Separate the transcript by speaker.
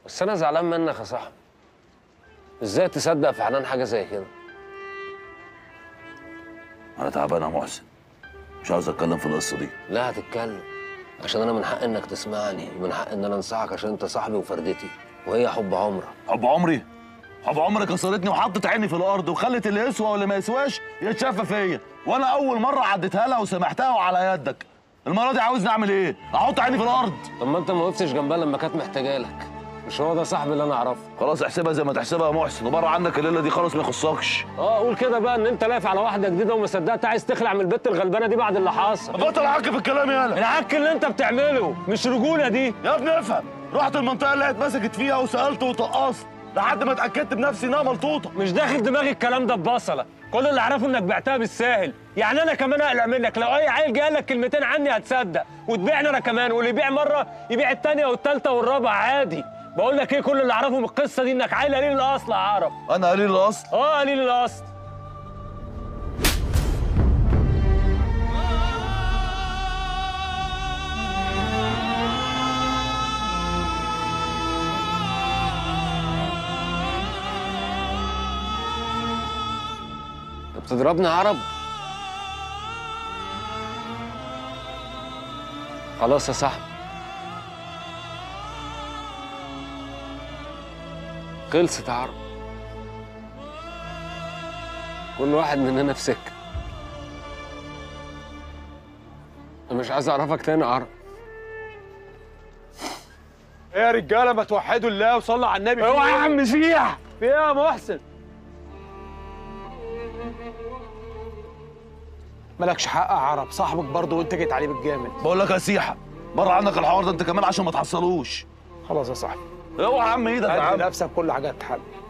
Speaker 1: بس انا زعلان منك يا صاحبي ازاي تصدق في حنان حاجه زي كده
Speaker 2: انا تعبان يا محسن مش عاوز اتكلم في القصه دي
Speaker 1: لا هتتكلم عشان انا من حق انك تسمعني ومن حق ان انا انصحك عشان انت صاحبي وفردتي وهي حب عمرك
Speaker 2: حب عمري حب عمري كسرتني وحطت عيني في الارض وخلت اللي يسوى واللي ما يسواش يتشافى فيا وانا اول مره عديتها لها وسامحتها وعلى يدك المره دي عاوزني اعمل ايه احط عيني في الارض
Speaker 1: طب ما انت ما وقفتش جنبها لما كانت محتاجه لك مش هو ده صاحبي اللي انا اعرفه
Speaker 2: خلاص احسبها زي ما تحسبها يا محسن وبره عنك الليله دي خلاص ما يخصكش
Speaker 1: اه قول كده بقى ان انت لايف على واحده جديده وما صدقت عايز تخلع من البت الغلبانه دي بعد اللي حصل
Speaker 2: بطل عك في الكلام يالا
Speaker 1: العك اللي انت بتعمله مش رجوله دي
Speaker 2: يا ابني افهم رحت المنطقه اللي هي اتمسكت فيها وسالت وطقصت لحد ما اتاكدت بنفسي انها ملطوطه
Speaker 1: مش داخل دماغي الكلام ده ببصله كل اللي اعرفه انك بعتها بالساهل يعني انا كمان اقلق منك لو اي عيل جه لك كلمتين عني هتصدق وتبيعني انا كمان واللي يبيع مره يبيع الثانيه والثالثه والرابعه عادي بقول لك ايه كل اللي اعرفه من القصه دي انك عيل قليل الاصل يا عرب
Speaker 2: انا قليل الاصل
Speaker 1: اه قليل الاصل بتضربني يا عرب خلاص يا صاحبي خلصت يا عرب كل واحد مننا في سكه انا مش عايز اعرفك تاني يا عرب
Speaker 3: ايه يا رجاله ما توحدوا الله وصلوا على النبي
Speaker 1: اوعى يا عم سيح
Speaker 3: في ايه يا محسن مالكش حق يا عرب صاحبك برضه وانت جيت عليه بالجامد
Speaker 2: بقول لك يا سيحه بره عنك الحوار ده انت كمان عشان ما تحصلوش
Speaker 3: خلاص يا صاحبي
Speaker 2: اوعى يا عم ايدك يا
Speaker 3: هات
Speaker 2: عم
Speaker 3: لنفسك كل حاجه هتتحل